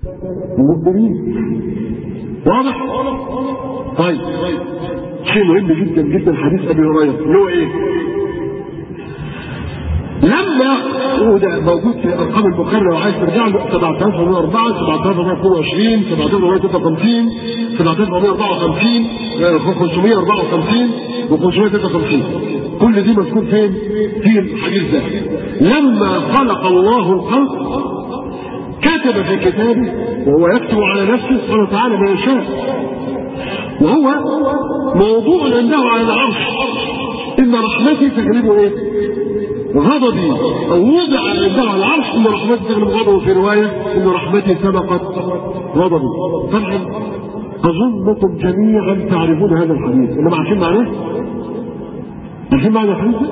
المؤمنين واضح؟ طيب شيء مهم جدا جدا حديث ابي هريره اللي هو ايه؟ لما وده موجود في ارقام البخاري لو عايز ترجع له 7104 7122 7153 7454 554 و 553 كل دي مذكور فين؟ في الحديث ده لما خلق الله الخلق كتب في كتابه وهو يكتب على نفسه سبحانه وتعالى ما يشاء وهو موضوع عنده على العرش ان رحمتي تغلب ايه؟ غضبي او وضع عنده على العرش ان رحمتي تغلب غضبه في روايه ان رحمتي سبقت غضبي طبعا اظنكم جميعا تعرفون هذا الحديث انما عارفين معناه؟ عارفين معنى الحديث ده؟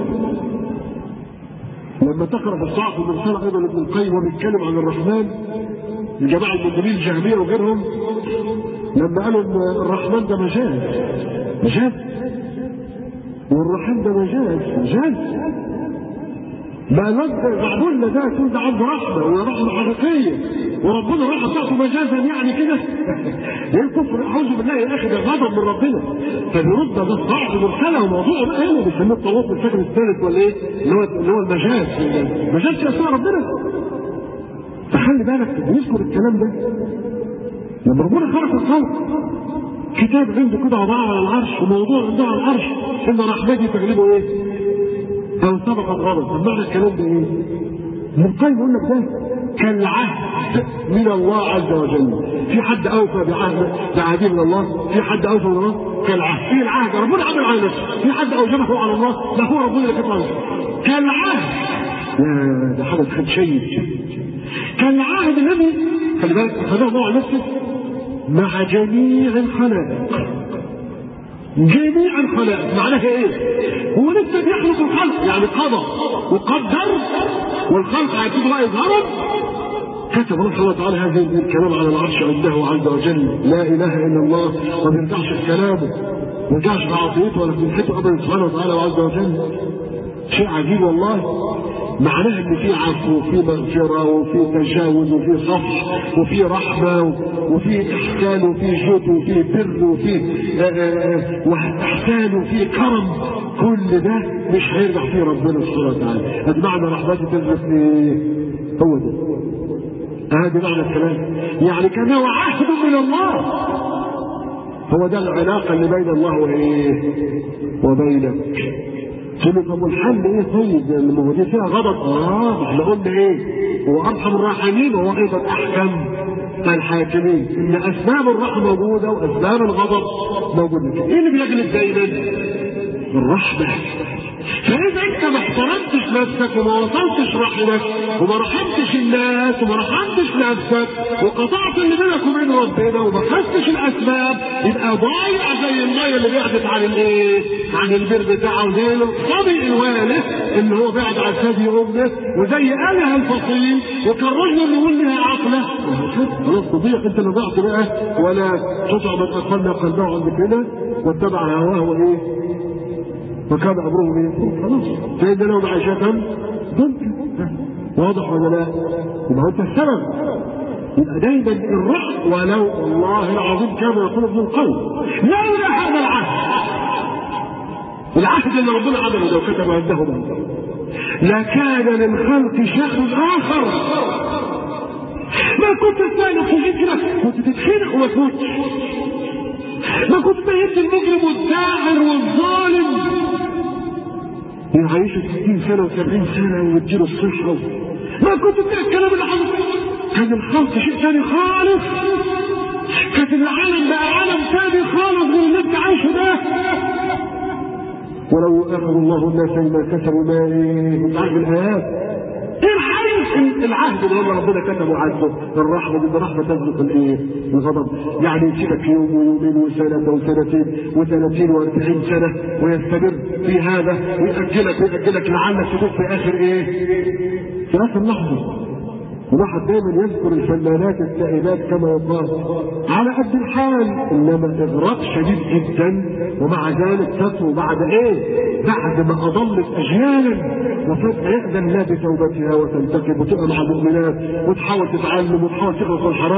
لما تقرا في الصعب المرسله ايضا ابن القيم وهو بيتكلم عن الرحمن الجماعه المؤمنين الجهميه وغيرهم لما قالوا ان الرحمن ده مجاز مجاز والرحيم ده مجاز مجاز ما نقدر معقول ده يكون ده عنده رحمه ورحمه حقيقيه وربنا الرحمه بتاعته مجازا يعني كده ايه الكفر اعوذ بالله يا اخي ده غضب من ربنا فبيرد ده ضعف مرسله وموضوع بقى هنا بيسموه الطاغوت بالشكل الثالث ولا ايه؟ اللي هو اللي هو المجاز مجاز في اسماء ربنا فخلي بالك نذكر الكلام ده لما ربنا خلق الخلق كتاب عنده كده وضعه على العرش وموضوع عنده على العرش ان رحمتي تغلبه ايه؟ او سبقت غضب طب معنى الكلام ده ايه؟ ابن القيم يقول لك ده كالعهد من الله عز وجل في حد اوفى بعهد بعهده من الله في حد اوفى من الله كالعهد في العهد ربنا عمل على نفسه في حد اوجبه على الله لا هو ربنا اللي كتب على نفسه كالعهد يا ده حاجه تخد شيء كالعهد الذي خلي بالك اخذه الله على نفسه مع جميع الخلائق جميع الخلائق معناها ايه؟ هو لسه بيخلق الخلق يعني قضى وقدر والخلق هيبتدوا بقى يظهروا كتب الله سبحانه وتعالى هذه الكلام على العرش عنده عز وجل لا اله الا الله ما بيرجعش في كلامه ما بيرجعش في عطيته ولا في منحته ابدا سبحانه وتعالى وعز وجل شيء عجيب والله معناها ان في عفو وفي مغفره وفي تجاوز وفي صفح وفي رحمه وفي احسان وفي جود وفي بر وفي احسان وفي كرم كل ده مش هيرجع فيه ربنا سبحانه وتعالى ادي معنى رحمته تنزل في هو ده هذا معنى الكلام يعني كانه عهد من الله هو ده العلاقه اللي بين الله وايه وبينك قلت له طب والحل ايه طيب ما هو دي فيها غضب اه احنا قلنا ايه هو ارحم الراحمين وهو ايضا احكم الحاكمين ان اسباب الرحمه موجوده واسباب الغضب موجوده ايه اللي بيجلب دايما الرحمه فاذا انت ما احترمتش نفسك وما وصلتش رحمك وما رحمتش الناس وما رحمتش نفسك وقطعت اللي بينك وبين ربنا وما خدتش الاسباب يبقى ضايع زي الميه اللي بعدت عن الايه؟ عن البر بتاعه وزي الصبي الوالد اللي هو بعد عن ثدي امه وزي اله الفصيل وكان رجل اللي يقول لها عقله خلاص تضيع انت اللي ضعت بقى ولا تطع من اقلنا قلبه عند كده واتبع هواه وايه؟ وكان امره ايه؟ خلاص فإن له معيشة ضنكا واضح ولا لا؟ يبقى انت السبب يبقى دايما الرأي ولو والله العظيم كما يقول ابن القيم لولا هذا العهد العهد اللي ربنا عمله لو كتب عنده من لكان للخلق شأن آخر ما كنت تسالك في فكرة كنت تتخنق وما تموتش ما كنت بهت المجرم والداعر والظالم يعيشوا 60 سنة و70 سنة ويديله الصحة ما كنت تلاقي الكلام اللي حصل كان الخلق شيء ثاني خالص كانت العالم بقى عالم ثاني خالص غير اللي انت عايشه ده ولو اخذ الله الناس بما كسبوا ما ايه عهد الايات ايه الحل العهد اللي هو ربنا كتبه عهده الرحمه دي الرحمه تسبق الايه الغضب يعني يسيبك يوم ويومين وسنه وسنتين و30 و40 سنه ويستمر في هذا ويأجلك ويأجلك لعلك تموت في اخر ايه في اخر لحظه الواحد دايما يذكر الفنانات التائبات كما يقال على قد الحال انما اغراق شديد جدا ومع ذلك تترو بعد ايه؟ بعد ما اضلت اجيالا وفجاه يأذن الله بتوبتها وتنتقم وتبقى مع المؤمنات وتحاول تتعلم وتحاول تخلص من الحرام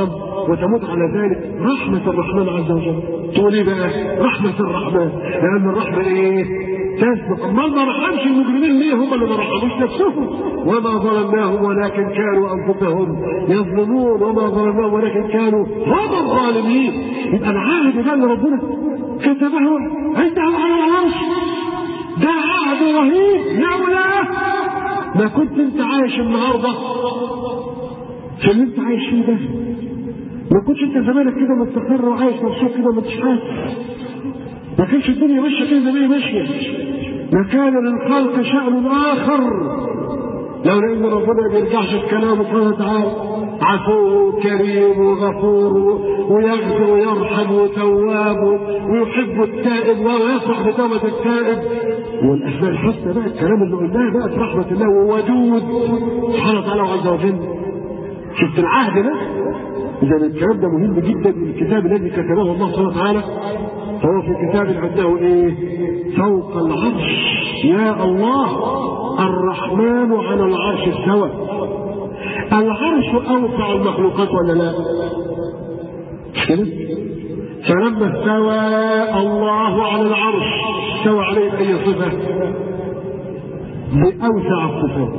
وتموت على ذلك رحمة الرحمن عز وجل تقول ايه بقى؟ رحمة الرحمن لأن الرحمة ايه؟ تسبق امال ما رحمش المجرمين ليه هم اللي ما رحموش نفسهم وما ظلمناهم ولكن كانوا انفسهم يظلمون وما ظلمناهم ولكن كانوا هم الظالمين يبقى العهد ده اللي ربنا كتبه عنده على العرش ده عهد رهيب لولا ما كنت انت عايش النهارده في اللي انت عايش فيه ده ما كنتش انت زمانك كده مستقر وعايش مبسوط كده ما انتش حاسس ما كانش الدنيا ماشيه كده زي ما هي ماشيه لكان للخلق شأن آخر لولا إن ربنا ما بيرجعش في كلامه سبحانه وتعالى عفو كريم وغفور ويغفر ويرحم وتواب ويحب التائب ويفرح بتوبة التائب والأسماء الحسنى بقى الكلام اللي قلناه بقى في رحمة الله وودود سبحانه وتعالى عز وجل شفت العهد ده إذا الكلام ده مهم جدا من الكتاب الذي كتبه الله سبحانه وتعالى فهو في كتاب عنده ايه؟ فوق العرش يا الله الرحمن على العرش استوى العرش اوسع المخلوقات ولا لا؟ مش كده؟ فلما استوى الله على العرش استوى عليه بأي صفة؟ بأوسع الصفات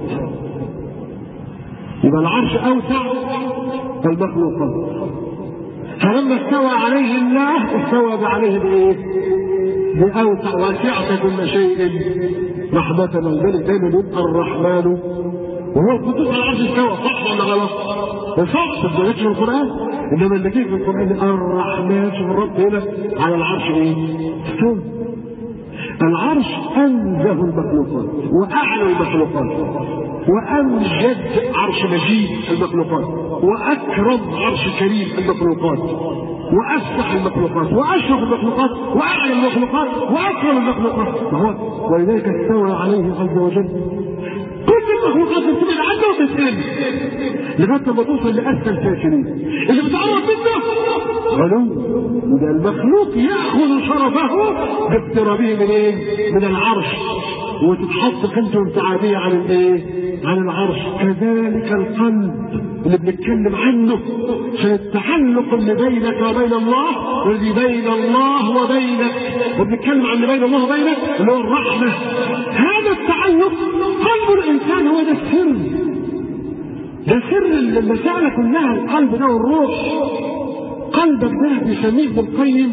يبقى العرش أوسع المخلوقات فلما استوى عليه الله استوى عليه بايه؟ بأوسع وسعت كل شيء رحمة ولذلك دايما يقول الرحمن وهو الخطوط على العرش استوى صح ولا غلط؟ صح ما في القرآن انما اللي جه في القرآن الرحمن شوف الرب هنا على العرش ايه؟ استوى العرش انزه المخلوقات واعلى المخلوقات وامجد عرش مجيد المخلوقات واكرم عرش كريم المخلوقات وافسح المخلوقات واشرف المخلوقات واعلى المخلوقات واكرم المخلوقات ما هو ولذلك استوى عليه عز وجل كل المخلوقات بتبعد عنه وتسأل لغايه لما توصل لاسفل ساكنين اللي بتعرف منه غلو وده المخلوق ياخذ شرفه باقترابه من ايه؟ من العرش وتتحط قيمته انتعابيه عن الايه؟ عن العرش كذلك القلب اللي بنتكلم عنه عشان التعلق اللي بينك وبين الله واللي بين الله وبينك وبنتكلم عن اللي بين الله وبينك اللي هو الرحمه هذا التعلق قلب الانسان هو ده السر ده سر المسألة كلها القلب ده والروح قلبك ده بيسميه ابن القيم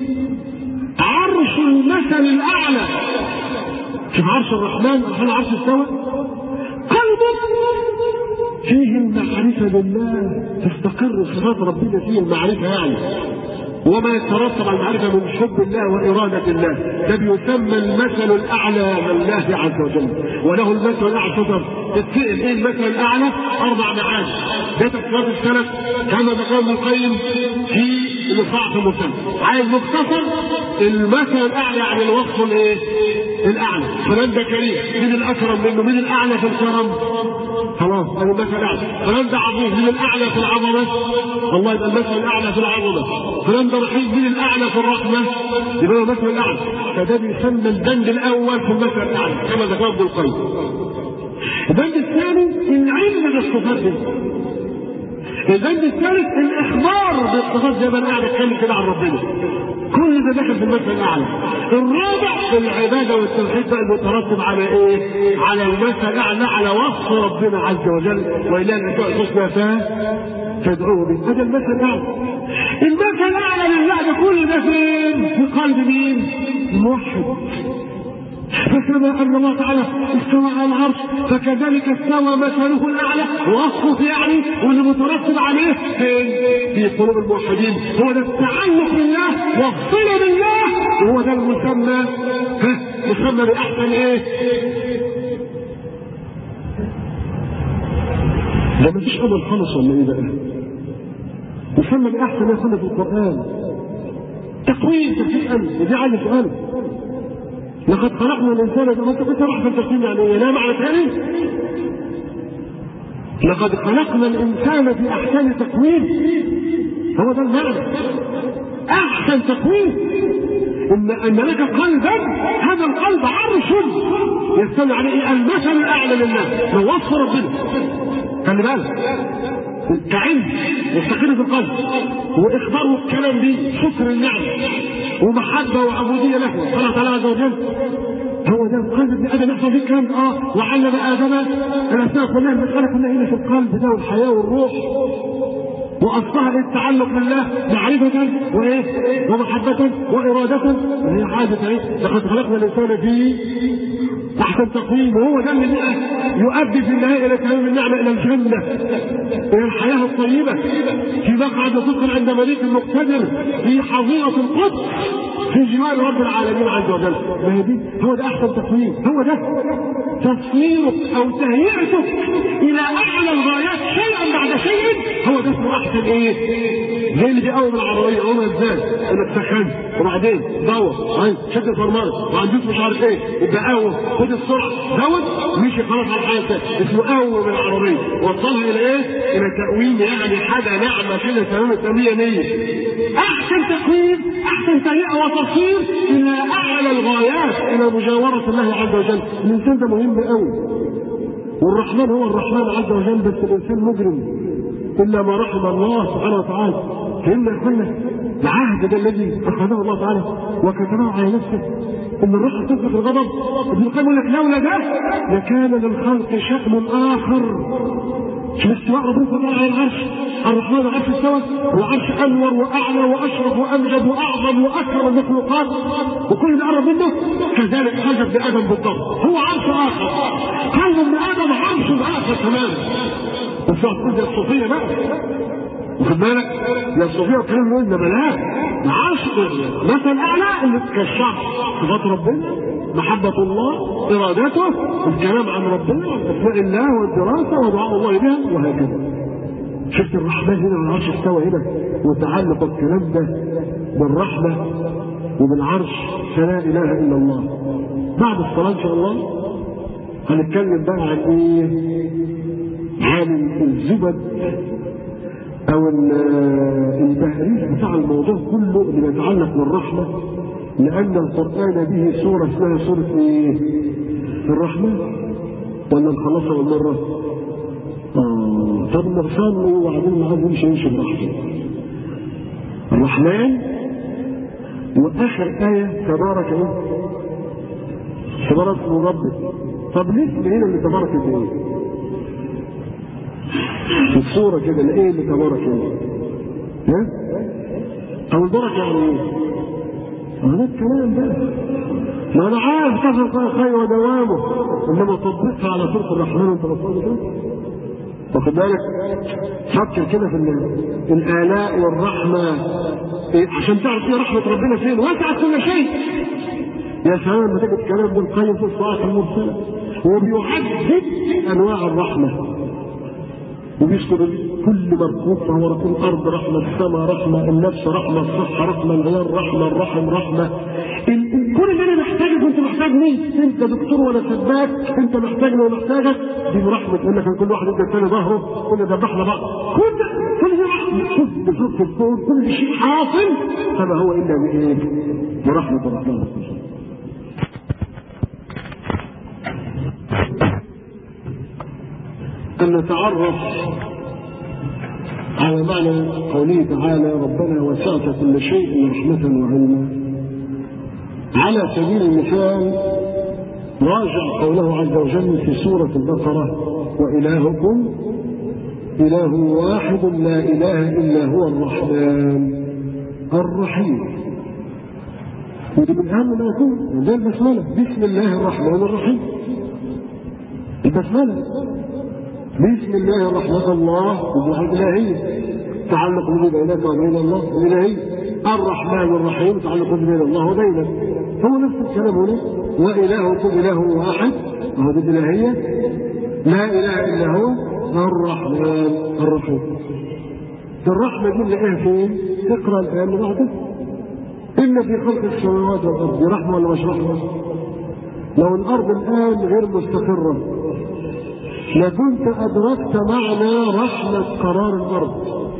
عرش المثل الأعلى شوف عرش الرحمن الرحمن عرش استوى قلبك فيه المعرفة بالله تستقر صفات ربنا فيه المعرفة يعني وما يترتب على المعرفة من حب الله وإرادة الله ده بيسمى المثل الأعلى لله عز وجل وله المثل الأعلى تقدر تتسأل إيه المثل الأعلى؟ أربع معاني ده تفسيرات السلف كما ذكر ابن القيم في الإصحاح المسلم عايز مختصر المثل الأعلى يعني الوصف الإيه؟ الأعلى فلان ده كريم مين الأكرم منه مين الأعلى في الكرم خلاص هذا المثل الأعلى فلان ده عظيم مين الأعلى في العظمة والله يبقى المثل الأعلى في العظمة فلان ده رحيم مين الأعلى في الرحمة يبقى هو المثل الأعلى فده بيسمى البند الأول في المثل الأعلى كما ذكر ابن القيم البند الثاني العلم بالصفات دي البند الثالث الاخبار بالصفات زي ما انا قاعد اتكلم كده عن ربنا كل ده داخل في المثل الاعلى الرابع العباده والتوحيد بقى المترتب على ايه؟ على المثل الاعلى على وصف ربنا عز وجل والى الاسماء الحسنى فادعوه به هذا المثل الاعلى المثل الاعلى لله ده كل ده فين؟ في قلب مين؟ موحد فكما ان الله تعالى استوى على العرش فكذلك استوى مثله الاعلى وصفه يعني واللي مترتب عليه فين؟ في قلوب الموحدين هو ده التعلق بالله والصله بالله وهو ده المسمى مسمى باحسن ايه؟ ده مفيش امل خالص ولا ايه بقى؟ مسمى باحسن ما يكون في القران تقويم تسال ودي عايز سؤال لقد خلقنا الانسان زي ما انت كنت راح في التقويم يعني ايه لا معنى ثاني لقد خلقنا الانسان في احسن تقويم هو ده المعنى احسن تقويم ان ان لك قلبا هذا القلب عرش يستمع عليه المثل الاعلى لله من وصف ربنا خلي بالك تعز يستقر في القلب واخباره الكلام دي شكر النعم ومحبه وعبوديه له سبحانه وتعالى عز وجل هو ده القلب ابن ادم يحصل فيه الكلام اه وعلم ادم الاسماء كلها المساله كلها هنا في القلب ده والحياه والروح واصلها التعلق بالله معرفة وايه؟ ومحبة وإرادة وهي حاجة ايه؟ لقد خلقنا الإنسان في أحسن تقويم وهو ده اللي يؤدي في النهاية إلى تمام النعمة إلى الجنة إلى الحياة الطيبة في مقعد صدق عند مليك مقتدر في حظيرة القدس في جوار رب العالمين عز وجل ما هي دي هو ده احسن تقويم هو ده تصويرك او تهيئتك الى اعلى الغايات شيئا بعد شيء هو ده اسمه احسن ايه زي اللي بيقوم العربيه قومها ازاي انك سخن وبعدين دور هاي شد الفرمله وعندوش مش عارف ايه يبقى قوم خد السرعه دوت مشي خلاص على الحياه اسمه قوم العربيه وصلها الى ايه؟ الى تقويم يعني حاجه نعمه كده تمام التمية مية احسن تقويم احسن تهيئه وتصوير الى اعلى الغايات الى مجاوره الله عز وجل الانسان ده مهم قوي والرحمن هو الرحمن عز وجل بس الانسان مجرم الا ما رحم الله سبحانه وتعالى فإن اخوانا العهد ده الذي اخذه الله تعالى وكتبه على نفسه ان الروح تسبق الغضب ابن القيم يقول لك لولا ده لكان للخلق شأن اخر شوف استواء ربنا على العرش الرحمن العرش استوى والعرش انور واعلى واشرف وامجد واعظم واكرم المخلوقات وكل اللي قرب منه كذلك حاجه ابن ادم بالضبط هو عرش اخر قلب ابن ادم عرش اخر تماما وفي عقود الصوفيه بقى واخد بالك يا الصوفيه والكلام ده انما لا عرش مثل اعلى اللي كالشعب صفات ربنا محبة الله إرادته الكلام عن ربنا وأسماء الله والدراسة ودعاء الله بها وهكذا شفت الرحمن هنا والعرش استوى هنا وتعلق الكلام ده بالرحمة وبالعرش فلا إله إلا الله بعد الصلاة إن شاء الله هنتكلم بقى عن إيه؟ عن الزبد أو التهريج بتاع الموضوع كله اللي بيتعلق بالرحمة لأن القرآن به سورة اسمها سورة إيه؟ الرحمن ولا نخلصها بالمرة؟ آه طب نصلي وبعدين معاه يمشي يمشي براحته. الرحمن وآخر آية تبارك إيه؟ تبارك اسم ربك. طب ليه اسم هنا اللي تبارك إيه؟ في الصورة كده الإيه اللي تبارك إيه؟ ها؟ أو البركة يعني إيه؟ هذا الكلام ده ما انا عارف كثر الخير ودوامه انما طبقها على سوره الرحمن وانت بتصلي كده واخد بالك فكر كده في الالاء والرحمه إيه عشان تعرف ايه رحمه ربنا فين وسعت كل شيء يا سلام لما تجد كلام ابن القيم في الصلاه المرسله وبيعدد انواع الرحمه وبيذكر كل مركوب فهو ركوب الارض رحمه السماء رحمه النفس رحمه الصحه رحمه الغير رحمه الرحم رحمه كل اللي انا محتاجه كنت محتاج مين؟ انت دكتور ولا سباك انت محتاجني ومحتاجك دي رحمه يقول لك كل واحد يدي الثاني ظهره كل ذبحنا بعض كل كل دي رحمه شوف بشوف في الكون كل شيء حاصل فما هو الا بايه؟ برحمه الرحمن أن نتعرف على معنى قوله تعالى ربنا وسعت كل شيء رحمة وعلما على سبيل المثال راجع قوله عز وجل في سورة البقرة وإلهكم إله واحد لا إله إلا هو الرحمن الرحيم ودي من أهم ما يكون زي البسملة بسم الله الرحمن الرحيم البسملة بسم الله الرحمن الله وضوح الإلهية تعلق به بينك وبين الله الإلهية الرحمن الرحيم تعلق بين الله وبينك هو نفس الكلام هنا وإلهكم إله واحد وهو دي الإلهية لا إله إلا هو الرحمن الرحيم الرحمة دي نلاقيها فين؟ اقرأ الآية اللي بعدها إن في خلق السماوات والأرض رحمة ولا مش رحمة؟ لو الأرض الآن غير مستقرة لكنت أدركت معنى رحمة قرار الأرض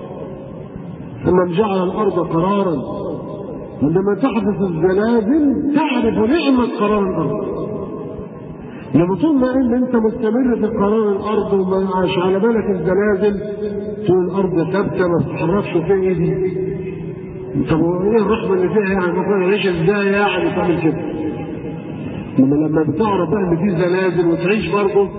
ثم جعل الأرض قرارا عندما تحدث الزلازل تعرف نعمة قرار الأرض لما طول ما ان انت مستمر في قرار الارض وما عاش على بالك الزلازل طول الارض ثابته ما تتحركش وفيها ايه دي؟ طب ايه الرحمه اللي فيها يعني المفروض نعيش ازاي يعني تعمل كده؟ لما لما بتعرف بقى ان في زلازل وتعيش برضه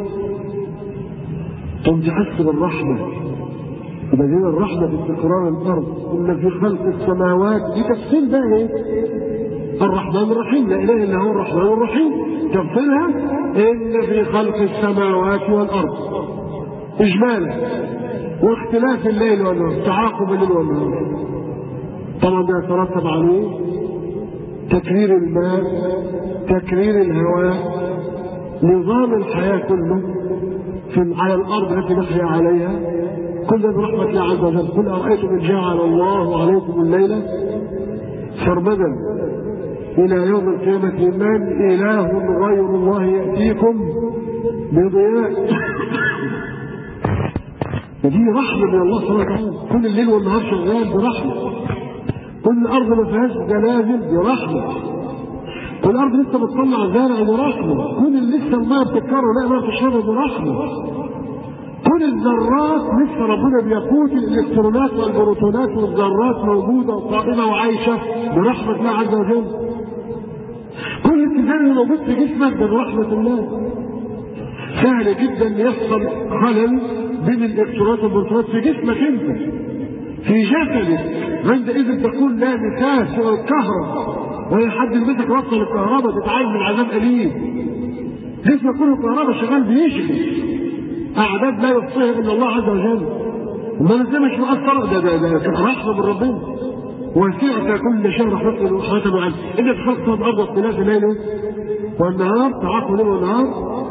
تقوم تحس بالرحمه يبقى دي الرحمه في استقرار الارض ان في خلق السماوات دي تفصيل بقى ايه؟ الرحمن الرحيم لا اله الا هو الرحمن الرحيم تفصيلها ان في خلق السماوات والارض اجمالا واختلاف الليل والنهار تعاقب الليل والنهار طبعا ده يترتب عليه تكرير الماء تكرير الهواء نظام الحياة كله في على الأرض التي نحيا عليها كل برحمة الله عز وجل قل أرأيتم إن جعل الله عليكم الليلة سرمدا إلى يوم القيامة من إله غير الله يأتيكم بضياء ودي رحمة من الله سبحانه وتعالى كل الليل والنهار شغال برحمة كل الأرض ما فيهاش زلازل برحمة كل الأرض لسه بتطلع زرع برحمة كل اللي لسه الماء بتتكرر لا ما تشربها برحمة كل الذرات لسه ربنا بيقود الالكترونات والبروتونات والذرات موجودة وقائمة وعايشة برحمة الله عز وجل كل التزام اللي موجود في جسمك ده برحمة الله سهل جدا يحصل خلل بين الالكترونات والبروتونات في جسمك انت في جسدك عندئذ تكون لا نفاس ولا الكهرباء ولا حد يلبسك ربطه للكهرباء تتعامل من عذاب اليم جسمك كله كهرباء شغال بيشغل اعداد لا يحصيها الا الله عز وجل امال ازاي مش مؤثر ده ده ده رحمه من ربنا وسعت كل شيء رحمته ورحمته عنه ان في خلق الارض واختلاف الليل والنهار تعاقب الليل والنهار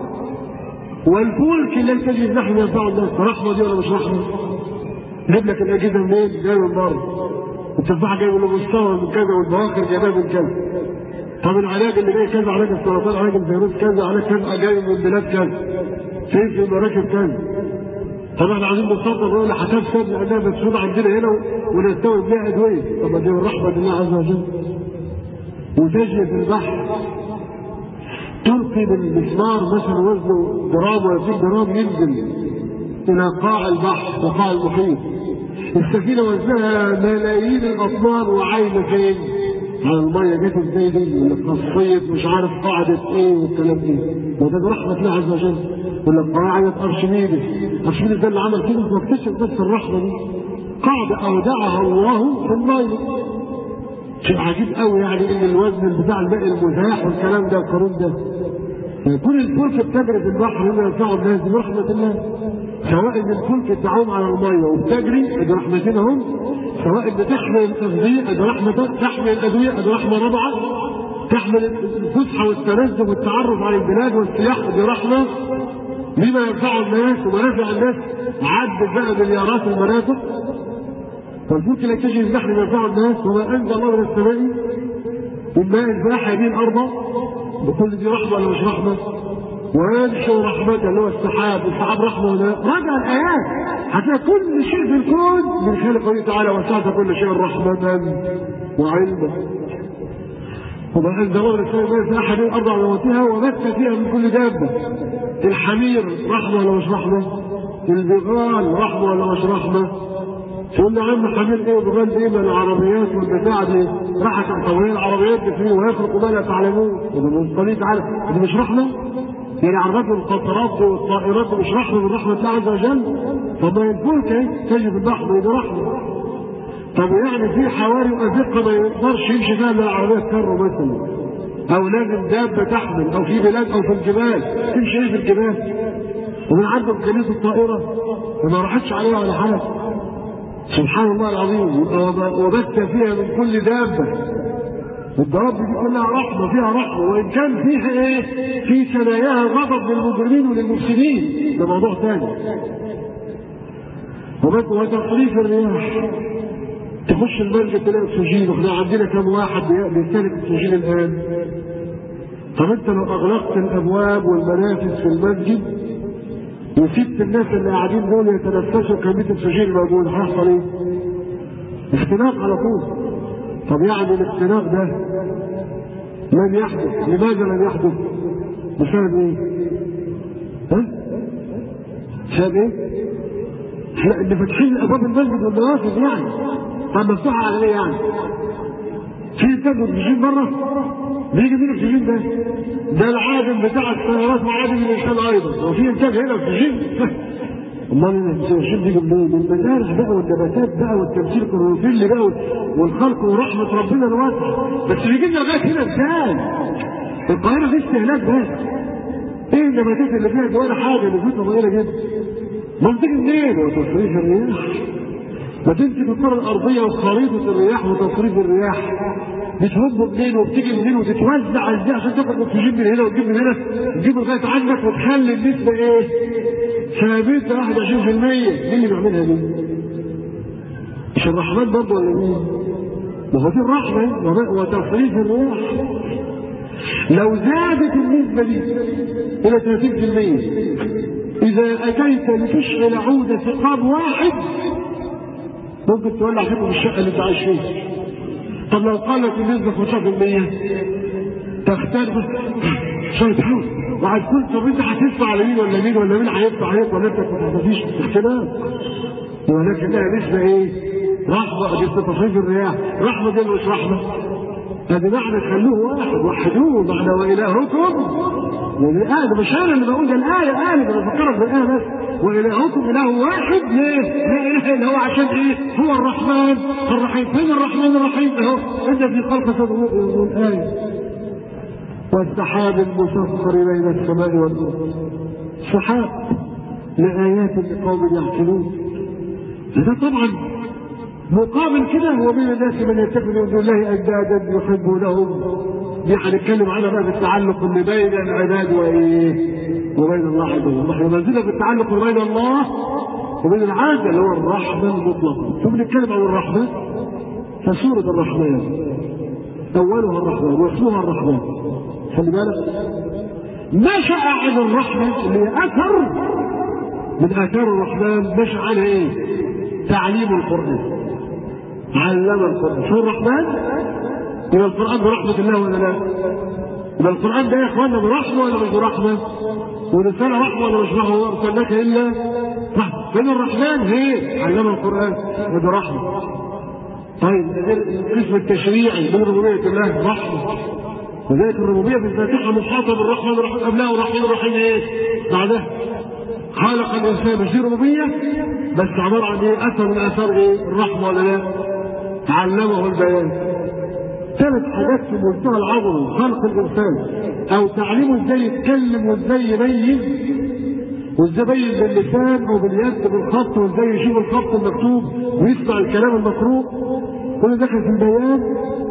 والفلك الذي تجري في نحو ينفع الناس رحمه دي ولا مش رحمه؟ جيب لك الاجهزه منين؟ جايه من بره التفاحه جايه من المستوى من كذا والبواخر جايبها من كذا طب العلاج اللي جاي كذا علاج السرطان علاج الفيروس كذا علاج كذا جاي من بلاد كذا فين في مراكب كذا طبعا احنا عايزين نصدر نقول هتفسد لانها مسؤول عندنا هنا ونستورد بيها ادويه طب دي من رحمه الله عز وجل وتجري في البحر تلقي بالمسمار مثلا وزنه جرام ولا 2 جرام ينزل الى قاع البحر وقاع المحيط السفينه وزنها ملايين الاطنان وعايمه فين؟ على الميه جت ازاي دي؟ خاصيه مش عارف قاعده ايه والكلام ده وده برحمه الله عز وجل يقول لك قاعده ارشميدس ارشميدس ده اللي عمل كده واكتشف بس الرحمه دي قاعده اودعها الله في الميه شيء عجيب قوي يعني ان الوزن بتاع الماء المزاح والكلام ده والقانون ده كل الفلك بتجري في البحر هنا ينفعوا الناس برحمه الله سواء ان الفلك بتعوم على الميه وبتجري ادي رحمتين اهم سواء بتحمل الاغذيه ادي رحمه تحمل الادويه ادي رحمه رابعه تحمل الفسحه والتنزه والتعرف على البلاد والسياح ادي رحمه بما ينفع الناس ومنافع الناس عد بقى مليارات المنافع فالفلك لا تجري في البحر ينفع الناس وما انزل الله من السماء من ماء الباحة به الارض بكل دي رحمه ولا مش رحمه؟ وينشر رحمته اللي هو السحاب السحاب رحمه ولا راجع الايات هتلاقي كل شيء في الكون من خلق قوله تعالى وسعت كل شيء رحمة وعلما وما انزل الله من السماء في احد الارض على موتها وبث فيها من كل دابه الحمير رحمه ولا مش رحمه؟ البغال رحمه ولا مش رحمه؟ تقول له يا عم حمير ايه وبغال ايه من العربيات والبتاع دي راحت الطويل العربيات دي فيه ويخلق ما لا تعلمون وده من قليل تعالى دي مش رحمه؟ يعني عربات القطارات والطائرات مش رحمه من رحمه الله عز وجل طب ما الفلك اهي تجي في البحر دي رحمه طب يعني في حواري وازقه ما يقدرش يمشي فيها الا العربيه كره مثلا او لازم دابه تحمل او في بلاد او في الجبال تمشي ايه في الجبال ومن عنده امكانيه الطائره وما راحتش عليها ولا حاجه سبحان الله العظيم وبث فيها من كل دابه الضرب دي كلها رحمه فيها رحمه وان كان فيها ايه؟ في ثناياها غضب للمجرمين وللمفسدين ده موضوع ثاني. وتصريف الرياح تخش المسجد تلاقي اكسجين واحنا عندنا كم واحد بيستهلك اكسجين الان؟ طب انت لو اغلقت الابواب والمنافذ في المسجد وسبت الناس اللي قاعدين دول يتنفسوا كميه الاكسجين الموجود هيحصل ايه؟ اختناق على طول. طب يعني الاختناق ده لم يحدث لماذا لم يحدث بسبب ايه ها بسبب ايه احنا اللي فاتحين ابواب المسجد والنوافذ يعني طب مفتوحه على ايه يعني؟ في انتاج اكسجين بره بيجي مين الاكسجين ده؟ ده العادم بتاع السيارات وعادم الانسان ايضا وفي انتاج هنا اكسجين امال الاكسجين بيجي منين؟ من المزارع بقى والنباتات بقى والتمثيل الكلوروفيل بقى والخلق ورحمه ربنا الواسعه بس بيجي لنا لغايه هنا ازاي؟ القاهره دي استهلاك بس ايه النباتات اللي فيها دي ولا حاجه اللي فيها صغيره جدا منطق منين وتصريف الرياح ما تمسك الكره الارضيه وخريطه الرياح وتصريف الرياح بتهب منين وبتيجي منين وتتوزع ازاي عشان تاخد اكسجين من هنا وتجيب من هنا تجيب لغايه عندك وتخلي النسبه ايه؟ ثابته 21% مين اللي بيعملها دي؟ مش الرحمن برضه ولا مين؟ ما هو دي الرحمه وتصريف الرياح لو زادت النسبة دي إلى 30% إذا أتيت لتشعل عود ثقاب واحد ممكن تولع فيكم الشقة اللي أنت عايش فيها طب لو قلت النسبة 5% تختار شوية حول وهتكون طب أنت هتدفع على مين ولا مين ولا مين هيدفع عليك ولا أنت ما فيش اختلاف ولكنها نسبة إيه؟ رحمة دي تصريف الرياح رحمة دي مش رحمة هذا معنى خلوه واحد وحدوه معنى وإلهكم والآية مش أنا اللي بقول ده الآية الآية اللي بفكرك بالآية بس وإلهكم إله واحد ليه؟ لا إله إلا هو عشان إيه؟ هو الرحمن الرحيم فين الرحمن الرحيم أهو إن في خلق تدعو الآية والسحاب المسخر بين السماء والأرض سحاب لآيات لقوم يعقلون هذا طبعا مقابل كده هو من الناس من يتخذ من دون الله اندادا يحبونهم دي هنتكلم عنها بقى بالتعلق اللي بين العباد وايه؟ وبين الله عز وجل، احنا نزلنا بالتعلق اللي بين الله وبين العبد اللي هو الرحمه المطلقه، ثم نتكلم عن الرحمه فسوره الرحمن اولها الرحمن واسمها الرحمن خلي بالك نشا عن الرحمه اللي هي اثر من اثار الرحمن نشا عنها ايه؟ تعليم القران علم القرآن شو الرحمن؟ يبقى القرآن برحمة الله ولا لا؟ يبقى القرآن ده يا إخوانا برحمة ولا مش برحمة؟ ورسالة رحمة ولا مش رحمة؟ وما أرسلناك إلا رحمة فين الرحمن هي علم القرآن وده رحمة طيب القسم التشريعي من ربوبية الله رحمة وذلك الربوبية في الفاتحة محاطة بالرحمن الرحيم قبلها والرحمن الرحيم إيه؟ بعدها خلق الإنسان مش دي ربوبية بس عبارة عن إيه؟ أثر من آثار إيه؟ الرحمة ولا لا؟ علمه البيان ثلاث حاجات في منتهى العظمه خلق الانسان او تعليمه ازاي يتكلم وازاي يبين وازاي يبين باللسان او باليد بالخط وازاي يشوف الخط المكتوب ويسمع الكلام المقروء كل ده في البيان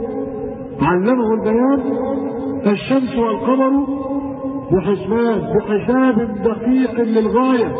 علمه البيان الشمس والقمر بحسبان بحساب دقيق للغايه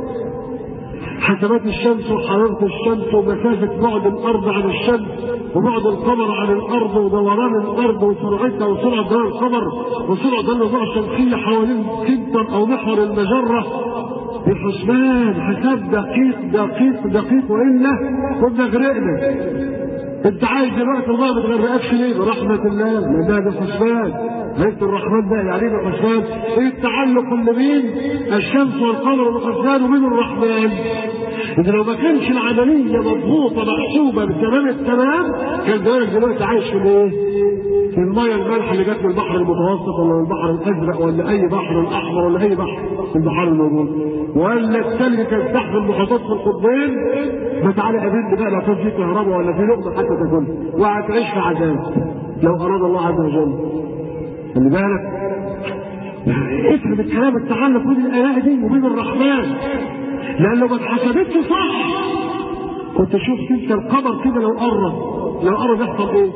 حسبات الشمس وحرارة الشمس ومسافة بعد الأرض عن الشمس وبعد القمر عن الأرض ودوران الأرض وسرعتها وسرعة دوران القمر وسرعة دوران الضوء الشمسية حوالين سنتر أو محور المجرة بحسبان حساب دقيق دقيق دقيق وإلا كنا غرقنا انت عايز دلوقتي الله ما تغرقكش ليه برحمة الله لأنها بحسبان عرفت الرحمن ده يعني ايه بحسبان ايه التعلق اللي بين الشمس والقمر بحسبان وبين الرحمن إذا لو ما كانش العملية مضبوطة محسوبة بتمام التمام كان زمانك دلوقتي عايش في الايه؟ في المية المالحة اللي جت من البحر المتوسط ولا من البحر الأزرق ولا أي بحر الأحمر ولا أي بحر من البحار الموجود ولا الثلج كان تحت المحيطات في القطبين ما تعالى قابلني بقى لا في كهرباء ولا في لقمة حتى تاكلها وهتعيش في عذاب لو أراد الله عز وجل خلي بالك افهم الكلام التعلق بين الآلاء دي وبين الرحمن لأن لو ما اتحسبتش صح كنت شفت انت القمر كده لو قرب لو قرب يحصل ايه؟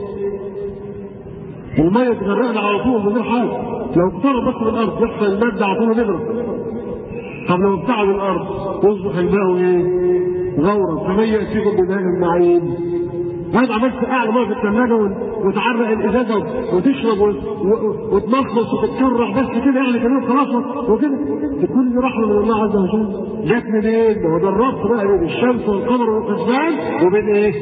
المية تغرقنا على طول من غير حاجة لو اقترب بس من الأرض يحصل المادة على طول نضرب طب لو ابتعد الأرض يصبح الماء ايه؟ غورا فمن يأتيكم بماء معين وهذا عملت اعلى ميه في الثلاجه وتعرق الازازه وتشرب وتمخلص وتتكرع بس كده يعني كمان خلاص وكده تكون دي رحمه من الله عز وجل جت منين؟ هو ده الربط بقى بين الشمس والقمر والحسبان وبين ايه؟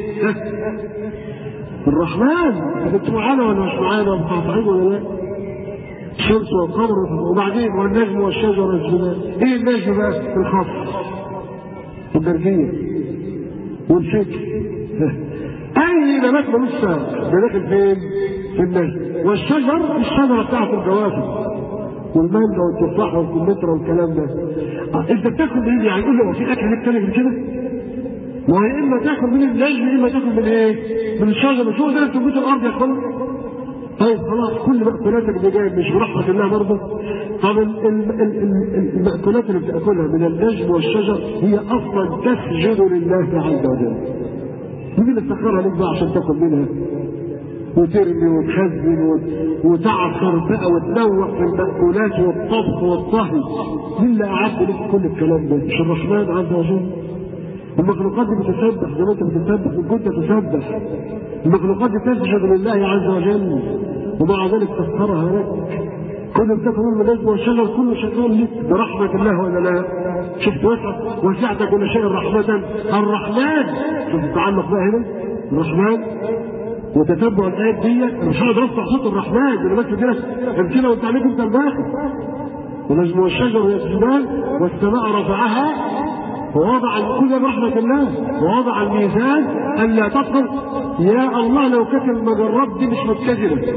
الرحمن انتوا معانا ولا مش معانا مقاطعين ولا لا؟ الشمس والقمر وبعدين والنجم والشجر والجبال ايه النجم بقى؟ الخط والدرجيه والفكر اي نبات ملوش ساق ده داخل فين؟ في النجم والشجر الشجره بتاعت الجوافه والمانجا والتفاح والكمثرى والكلام ده آه، انت بتاكل منين يعني قول لي هو في اكل ليك تاني غير كده؟ ما هو يا اما تاكل من النجم يا اما تاكل من ايه؟ من الشجره مش هو ده اللي في بيت الارض يا اخوانا طيب خلاص كل مأكولاتك دي جايه مش برحمة الله برضه طب ال- ال- ال- ال- المأكولات اللي بتاكلها من النجم والشجر هي اصلا تسجد لله عز وجل مين اللي سخرها لك بقى عشان تاكل منها وترمي وتخزن وت- وتعصر بقى وتنوع في المأكولات والطبخ والطهي مين اللي أعد لك كل الكلام ده؟ مش الرحمن عز وجل المخلوقات دي بتسبح زي ما انت بتسبح ان كنت تسبح المخلوقات دي تسجد لله عز وجل ومع ذلك تسخرها لك كل بتاكل من النجم والشجر كله شغال لك برحمة الله ولا لا؟ شفت وسع وسعت كل شيء رحمة الرحمن شوف التعلق بقى هنا الرحمن وتتبع الايات دي انا مش هقدر افتح صوت الرحمن انا بس كده امثله وانت عليك انت الباقي ونجم والشجر يسجدان والسماء رفعها ووضع كل برحمة الله ووضع الميزان ألا تدخل يا الله لو كانت المجرات دي مش متزنة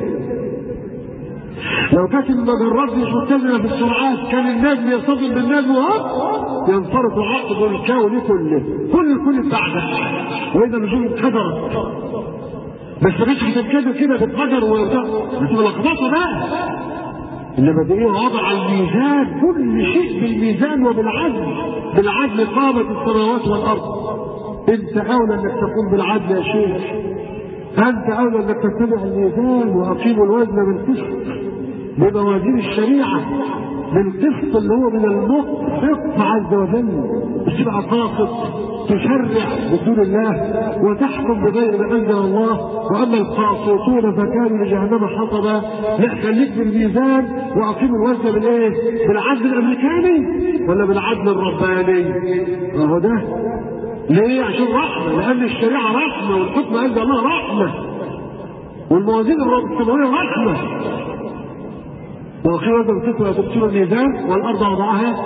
لو كانت المجرات دي مش متزنة في السرعات كان النجم يصطدم بالنجم وهو ينفرط عقد الكون كله كل الكل بتاعها وإذا النجوم انكدرت بس مش هتنكدر كده بالقدر وبتاع بتبقى لخبطه بقى انما دي ايه وضع الميزان كل شيء بالميزان وبالعدل بالعدل قامت السماوات والارض انت اولى انك تقوم بالعدل يا شيخ انت اولى انك تتبع الميزان واقيموا الوزن بالقسط بموازين الشريعه بالقسط اللي هو من المقسط عز وجل مش تبقى قاسط تشرع بدون الله وتحكم بغير ما انزل الله واما القاسطون فكانوا لجهنم حطبا لا خليك بالميزان واقيم الوزن بالايه؟ بالعدل الامريكاني ولا بالعدل الرباني؟ اهو ده ليه؟ عشان رحمه لان الشريعه رحمه والحكم عند الله رحمه والموازين السماويه رحمه واخيرا تبصروا تبصروا الميزان والارض وضعها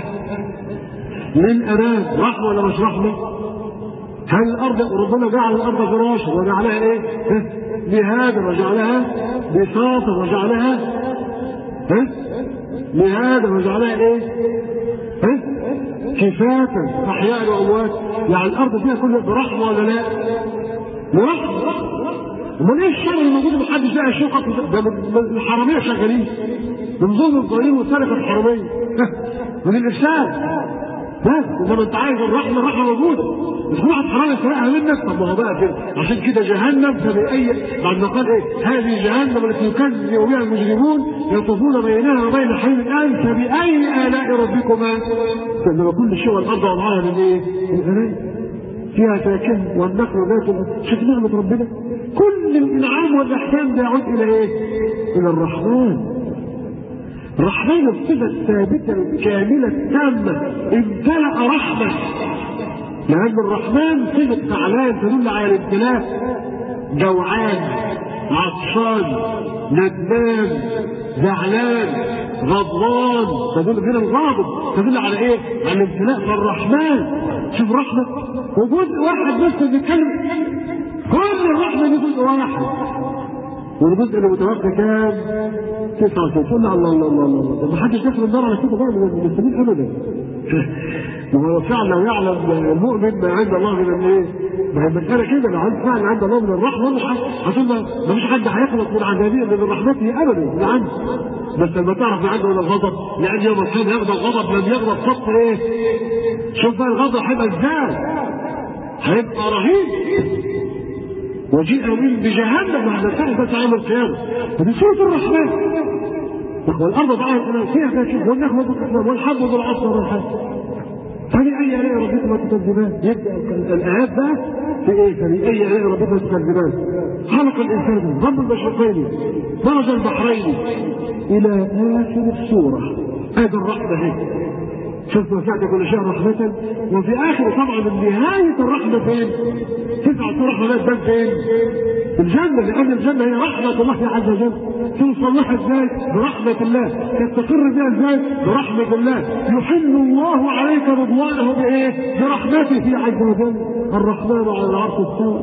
للأنام رحمة ولا مش رحمة؟ هل الأرض ربنا جعل الأرض فراشا وجعلها إيه؟ مهادا وجعلها بساطا وجعلها ها؟ مهادا وجعلها إيه؟ ها؟ كفاتا أحياء وأموات يعني الأرض فيها كل برحمة ولا لا؟ برحمة امال ايه الشر اللي موجود محدش لاقي شقق ده من الحراميه شغالين من ظلم الظالمين وسرقه الحراميه من الافساد بس انما انت عايز الرحمه الرحمه موجوده مش واحد حرام يسرقها منك طب ما هو بقى كده عشان كده جهنم فبأي بعد ما قال ايه هذه جهنم التي يكذب بها المجرمون يطوفون بينها وبين حين الان فبأي آلاء ربكما انما كل شيء والارض وضعها من ايه؟ من آلاء فيها فاكهة والنخل ذات شوف نعمة ربنا كل الإنعام والإحسان ده يعود إلى إيه؟ إلى الرحمن الرحمن الصفة الثابتة الكاملة التامة امتلأ رحمة لأن الرحمن صفة فعلان تدل على الامتلاء جوعان عطشان ندمان زعلان غضبان تدل غير الغاضب تدل على ايه؟ على الامتلاء فالرحمن شوف رحمة وجزء واحد بس بيتكلم كل الرحمة دي جزء واحد والجزء اللي متوفى كام؟ 99 الله الله الله الله ما حدش يدخل النار على كده بقى من المسلمين ابدا وهو فعلا يعلم المؤمن ما عند الله من الايه؟ ما هي المسألة كده لو عند فعلا عند الله من الرحمة مش عشان ما فيش حد هيخلص من عذابية من رحمته ابدا من عنده بس لما تعرف من عنده من الغضب لأن يوم القيامة يغضب غضب لم يغضب قط ايه؟ شوف بقى الغضب هيبقى ازاي؟ هيبقى رهيب وجيء من بجهنم بعد ساعة يوم القيامة ودي سورة الرحمن والأرض ضعها فيها فاكهة والنخل والأكمام والحب ذو العصر والحب فبأي آلاء ربكما تكذبان يبدأ الآيات بقى في إيه؟ فبأي آلاء ربكما تكذبان خلق الإنسان ضم المشرقين مرج البحرين إلى آخر السورة هذه الرحمة هي شوف وسعت كل شيء رحمة وفي آخر طبعا من نهاية الرحمة فين؟ تسعة رحمات بان فين؟ الجنة لأن الجنة هي رحمة الله عز وجل توصل لها ازاي؟ برحمة الله تستقر بها ازاي؟ برحمة الله يحل الله عليك رضوانه بإيه؟ برحمته عز وجل الرحمن على العرش استوى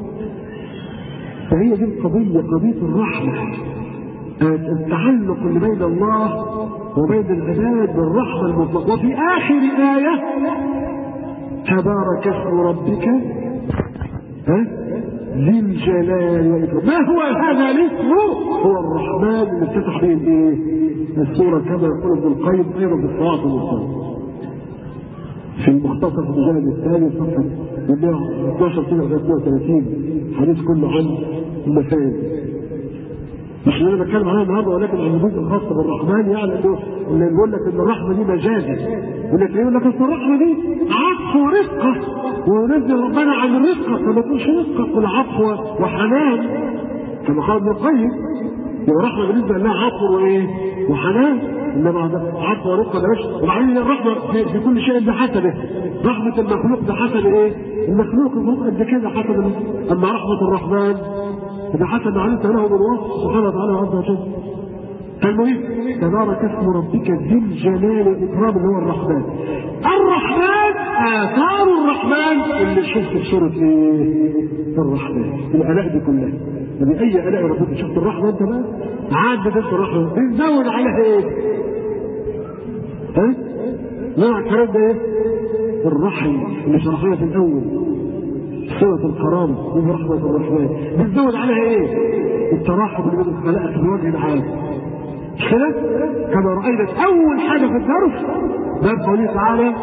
فهي دي القضية قضية الرحمة التعلق اللي بين الله وبين العباد بالرحمة المطلقة وفي آخر آية تبارك اسم ربك ها ذي الجلال والإكرام ما هو هذا الاسم هو الرحمن اللي افتتح به الايه السورة كما يقول ابن القيم أيضا في الصلاة والسلام في المختصر في المجلد الثاني صفحة 12 كده 32 حديث كله عن المسائل مش اللي انا بتكلم عليها النهارده ولكن عن الجزء الخاص بالرحمن يعني انه اللي بيقول لك ان الرحمه دي مجازي يقول لك يقول لك اصل الرحمه دي عطف ورقه ونزل ربنا عن الرقه فما تقولش رقه قل عطف وحنان كما قال ابن القيم يبقى الرحمه بالنسبه لها عطف وايه؟ وحنان انما عطف ورقه بلاش وبعدين الرحمه في, في كل شيء بحسبه رحمه المخلوق بحسب ايه؟ المخلوق المخلوق قد كده حسب اما رحمه الرحمن فبحسب ما علمت له بالوصف سبحانه وتعالى عز وجل فالمهم تبارك اسم ربك ذي الجلال والاكرام اللي هو الرحمن الرحمن اثار الرحمن اللي شفت في سوره ايه؟ الرحمن الالاء دي كلها يعني اي الاء ربنا شفت الرحمه انت بقى عدت انت الرحمه بنزود عليها ايه؟ ها؟ نوع الكلام ده ايه؟ الرحم اللي شرحناه في الاول صلة الكرامة وهي رحمة الرحمن بتزود عليها ايه؟ الترحم اللي بين الخلائق في الوجه العام مش كده؟ كما رأينا أول حاجة في الدرس باب قوله تعالى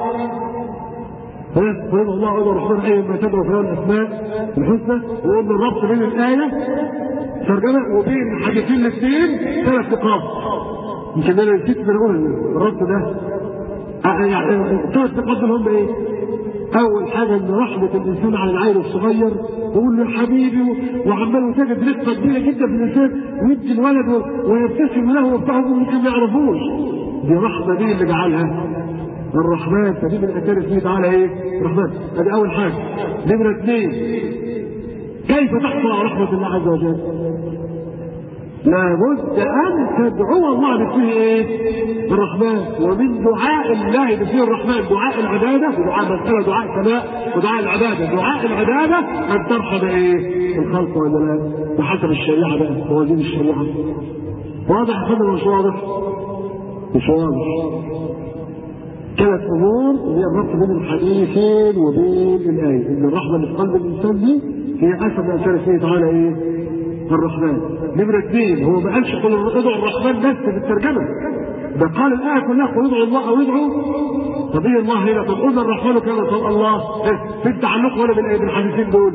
قل الله عز الرحمن أي ما تدعو في الأسماء الحسنى وقلنا الربط بين الآية ترجمة وبين الحديثين الاثنين ثلاث نقاط يمكن أنا نسيت من أقول الربط ده يعني ثلاث نقاط دول هم إيه؟ اول حاجه ان رحمه الانسان على العيل الصغير يقول له يا حبيبي وعمال تجد رقه كبيره جدا في الانسان ويدي الولد ويبتسم له وبتاع ممكن ما يعرفوش دي رحمه دي اللي جعلها الرحمن فدي من اسامي اسمه تعالى ايه؟ الرحمن ادي اول حاجه نمره اثنين كيف تحصل على رحمه الله عز وجل؟ لابد ان تدعو الله باسمه ايه؟ الرحمن ومن دعاء الله باسمه الرحمن دعاء العباده ودعاء مساله دعاء سماء ودعاء العباده دعاء العباده ان ترحم ايه؟ الخلق ولا لا؟ بحسب الشريعه بقى موازين الشريعه واضح يا فندم مش واضح؟ مش واضح ثلاث امور هي الربط بين الحديثين وبين الايه ان الرحمه اللي في قلب الانسان دي هي حسب ما كان فيه تعالى ايه؟ الرحمن نمرة اثنين هو ما قالش قل ادعوا الرحمن بس في الترجمة ده قال الآية كلها قل ادعوا الله أو ادعوا قضية الله هنا طب قلنا الرحمن كما قال الله في التعلق ولا بالحديثين دول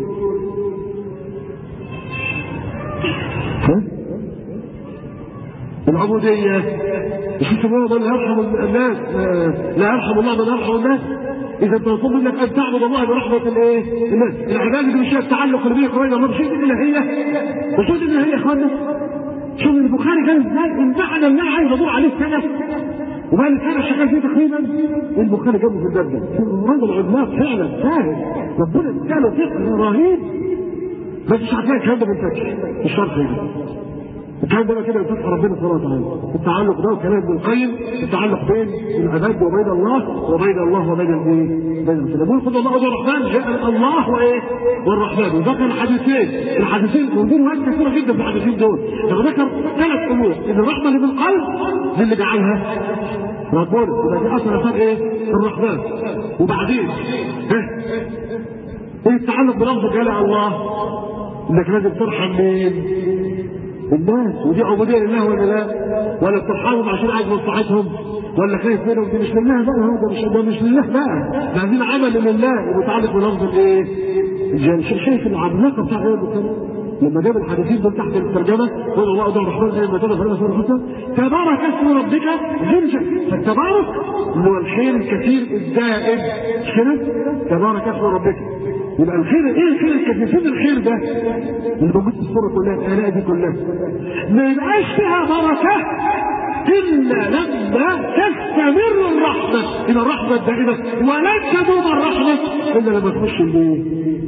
العبودية مش الله من يرحم الناس لا يرحم الله من يرحم الناس اذا مطلوب منك ان تعبد الله برحمه الايه؟ الناس العباده دي مش التعلق اللي بينك وبين الله مش دي الالهيه مش دي الالهيه يا اخوانا شوف البخاري كان ازاي المعنى اللي انا عايز ادور عليه سنه وبقى سنه شغال فيه تقريبا البخاري جابه في الباب ده راجل عملاق فعلا فاهم ربنا اداله فقه رهيب بس مش عارفين الكلام ده من فتح الشرح ده الكلام ده كده بفتح ربنا سبحانه وتعالى التعلق ده وكلام ابن القيم التعلق بين العباد وبين الله وبين الله وبين الايه؟ بين الانسان يقول قل الله الرحمن جاء الله وايه؟ والرحمن وذكر الحديثين الحديثين موجودين وقت كثيره جدا في الحديثين دول فذكر ثلاث امور ان الرحمه اللي بالقلب دي اللي جعلها ربنا يبقى دي اصل اثار ايه؟ الرحمن وبعدين ها ايه التعلق بلفظ جلال الله انك لازم ترحم مين؟ الناس ودي عبوديه لله ولا لا؟ ولا بترحمهم عشان عايز مصلحتهم؟ ولا خايف منهم دي مش لله بقى ده مش ده مش لله بقى ده عايزين عمل لله ومتعلق بلفظ الايه؟ شايف العملاقه بتاع غير لما جاب الحديثين دول تحت الترجمه قال الله ادعو الرحمن زي ما كده في سوره الحسن تبارك اسم ربك ذي فالتبارك اللي هو الخير الكثير الزائد مش كده؟ تبارك اسم ربك يبقى الخير ايه الخير الكثير فين الخير ده؟ اللي موجود في الصوره كلها الالاء دي كلها ما يبقاش فيها بركه الا لما تستمر الرحمه الى الرحمه الدائمه ولن تدوم الرحمه الا لما تخش الايه؟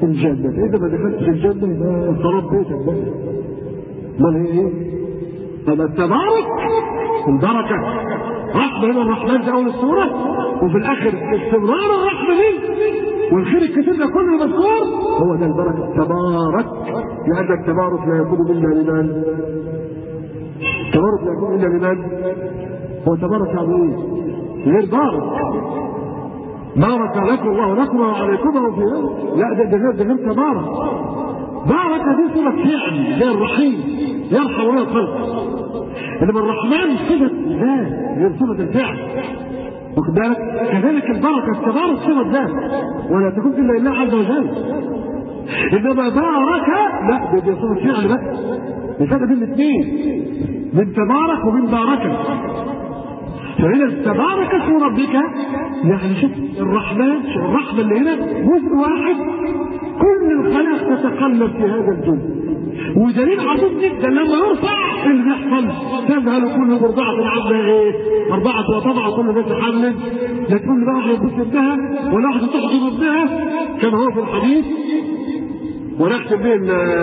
الجنة فإذا ما دخلت في الجنة يبقى خراب بيتك بقى امال هي ايه؟ طب التبارك البركة رحمة من الرحمن في أول السورة وفي الآخر استمرار الرحمة دي والخير الكثير ده كله مذكور هو ده البركة تبارك لأن التبارك لا يكون إلا لمن؟ التبارك لا يكون إلا لمن؟ هو تبارك يعني إيه؟ غير بارك بارك لكم الله لكم وعليكم وفي لا ده ده غير ده غير تبارك بارك دي صفة فعل زي الرحيم يرحم ولا الخلق انما الرحمن صفة ذات غير صفة الفعل واخد بالك كذلك البركة التبارك صفة ذات ولا تكون إلا لله عز وجل إنما بارك لا ده دي صفة فعل بس الفرق بين الاثنين من تبارك ومن باركة فهنا تبارك اسم ربك يعني شوف الرحمن شوف الرحمة اللي هنا جزء واحد كل الخلق تتقلب في هذا الجزء ودليل عظيم جدا لما يرفع اللي بيحصل تذهل كل مرضعة عامة ايه؟ مرضعة وطبعا كل بيت حمل لا تقول لي واحد يبص ابنها ولا واحدة تحضن ابنها كما هو في الحديث ونختم به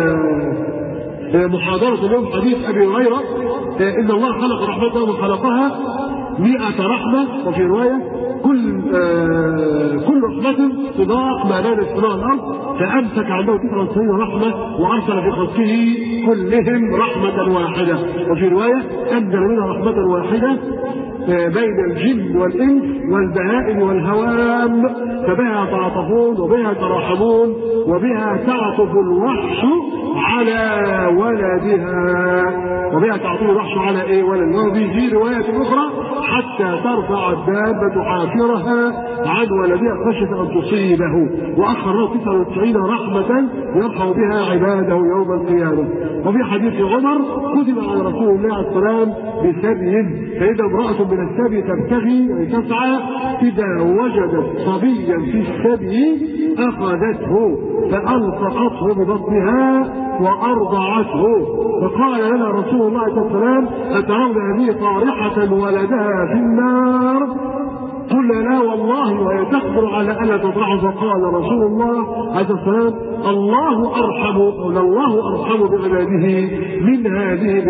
محاضرة اليوم حديث أبي هريرة إن الله خلق رحمته وخلقها مئة رحمة وفي رواية كل آه كل رحمة صداق ما بين السماء والأرض فأمسك عنده 99 رحمة وأرسل في خلقه كلهم رحمة واحدة وفي رواية أنزل منها رحمة واحدة آه بين الجن والإنس والبهائم والهوام فبها يتعاطفون وبها يتراحمون وبها تعطف الوحش على ولدها وبها تعطف الوحش على ايه ولد وفي رواية أخرى حتى ترفع الدابة حافرها عن ولدها خشية أن تصيبه وأخر له 99 رحمة يرحم بها عباده يوم القيامة وفي حديث عمر كتب على رسول الله عليه السلام بسبي فإذا امرأة من السبي تبتغي أي تسعى إذا وجدت صبيا في السبي أخذته فألصقته ببطنها وأرضعته فقال لنا رسول الله صلى الله عليه وسلم أترون هذه طارحة ولدها في النار قلنا لا والله وهي تخبر على ألا تطرح فقال رسول الله عليه السلام الله أرحم قال الله أرحم بعباده من هذه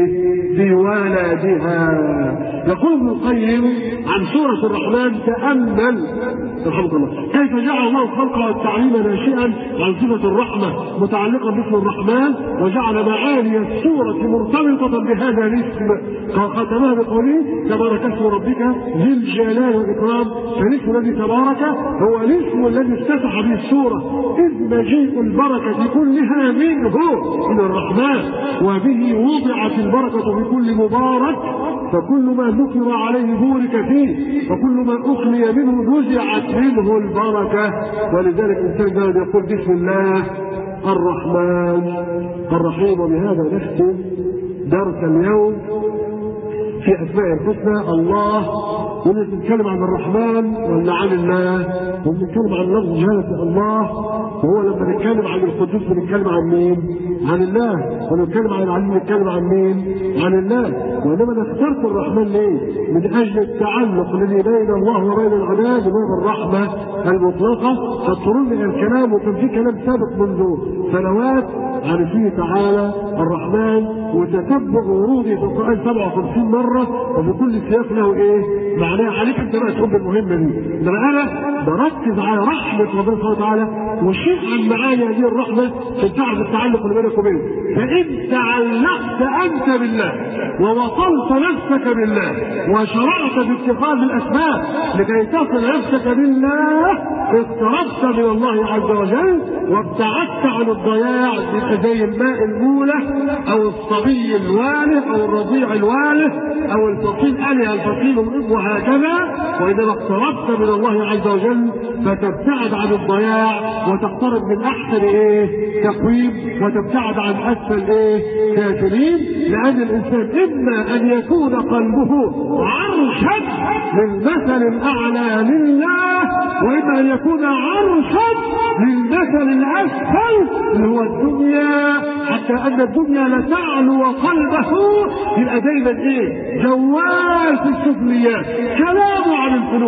بولدها يقول ابن القيم عن سورة الرحمن تأمل رحمه الله كيف جعل الله الخلق والتعليم ناشئا عن صفة الرحمة متعلقة باسم الرحمن وجعل معاني السورة مرتبطة بهذا الاسم ختمها بقوله تبارك اسم ربك ذي الجلال والإكرام فالاسم الذي تبارك هو الاسم الذي افتتح به السورة إذ مجيء البركة كلها منه من الرحمن وبه وضعت البركة في كل مبارك فكل ما ذكر عليه بورك فيه وكل ما أخلي منه نزعت منه البركة ولذلك الإنسان دائما يقول بسم الله الرحمن الرحيم وبهذا نختم درس اليوم في أسماء الحسنى الله ونتكلم عن الرحمن ولا عن الله ونتكلم عن لفظ جلالة الله وهو لما نتكلم عن القدوس بنتكلم عن مين؟ عن الله ونتكلم عن العليم بنتكلم عن مين؟ عن الله وانما انا اخترت الرحمن ليه؟ من اجل التعلق الذي بين الله وبين العباد وبين الرحمه المطلقه فاضطروا الى الكلام وكان في كلام سابق منذ سنوات عن فيه تعالى الرحمن وتتبع وروده في القران 57 مره وفي كل سياق له ايه؟ معناه عليك انت بقى تحب المهمه دي انما انا بركز على رحمه ربنا سبحانه وتعالى وشيء عن معاني هذه الرحمه عشان تعرف التعلق اللي بينك وبينه فان تعلقت انت بالله ووصلت نفسك بالله وشرعت باتخاذ الاسباب لكي تصل نفسك بالله اقتربت من الله عز وجل وابتعدت عن الضياع زي الماء المولح او الصبي الوالد او الرضيع الوالد او الفصيل ألي الفصيل الإب وهكذا وإنما اقتربت من الله عز وجل فتبتعد عن الضياع وتقترب من أحسن إيه تقويم وتبتعد عن أسفل إيه كافرين لأن الإنسان إما أن يكون قلبه عرشا للمثل الأعلى لله وإما أن يكون عرشا للمثل الأسفل اللي هو الدنيا حتى أن الدنيا لتعلو قلبه يبقى دايما إيه جوال في السفليات كلامه عن الفلوس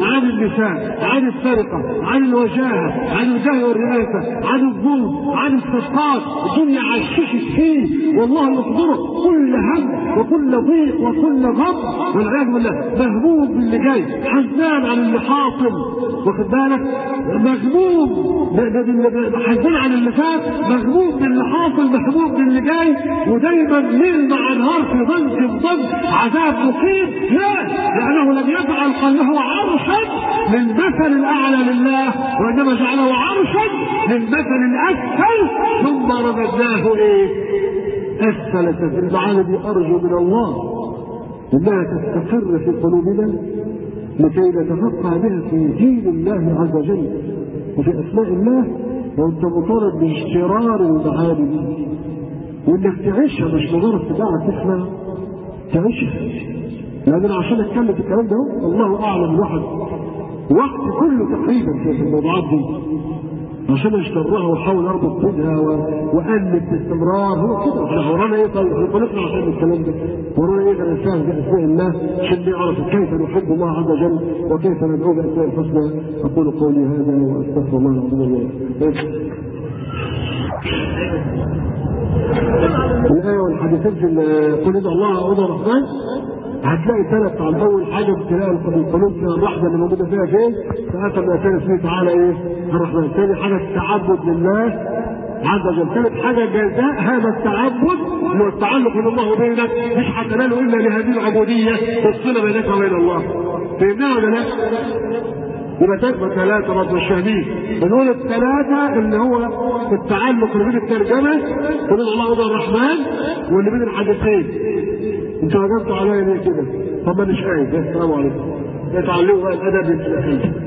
عن النساء عن السرقه عن الوجاهه عن الجهل والرئاسه عن الظلم عن الصفقات الدنيا عششت فيه والله يخبره كل هم وكل ضيق وكل غم والعياذ بالله مهموم باللي جاي حزان عن اللي حاصل واخد بالك مغموم حزان عن اللي فات مغموم باللي حاصل مهموم باللي جاي ودايما ليل مع نهار في ضنك في ضنك عذاب مقيم لا لانه لم يجعل قلبه عرشا للمثل الاعلى لله وانما جعله عرشا للمثل الاسفل ثم رددناه ايه؟ اسفل سفل المعاني دي ارجو من الله انها تستقر في قلوبنا لكي نتفقه بها في دين الله عز وجل وفي اسماء الله وانت مطالب باشترار المعاني دي وانك تعيشها مش مجرد تقعد تسمع تعيشها لان انا عشان اتكلم في الكلام ده الله اعلم الواحد وقت كله تقريبا في الموضوعات دي عشان اشتراها واحاول اربط بينها والف باستمرار هو كده احنا ورانا ايه طيب احنا خلقنا عشان الكلام ده ورانا ايه غير الفهم باسماء الله عشان نعرف كيف نحب الله عز وجل وكيف ندعوه باسماء الحسنى اقول قولي هذا واستغفر الله العظيم الآية والحديثات في قل ادعوا الله أو الرحمن هتلاقي ثلاث عن أول حاجة ابتلاء القلوب فيها الرحمة اللي موجودة فيها فين؟ فأتى من أتى اسمه تعالى إيه؟ الرحمن، ثاني حاجة التعبد لله عز وجل، ثالث حاجة جزاء هذا التعبد هو التعلق من الله وبينك مش هتناله إلا لهذه العبودية والصلة بينك وبين الله. فهمناها ولا لا؟ يبقى تكبر ثلاثة برضه مش فاهمين بنقول الثلاثة اللي هو التعلق اللي بين الترجمة وبين الله هو الرحمن واللي بين الحديثين انتوا هجمتوا عليا ليه كده؟ طب مانيش قايل السلام عليكم اتعلموا بقى الادب الاسلامي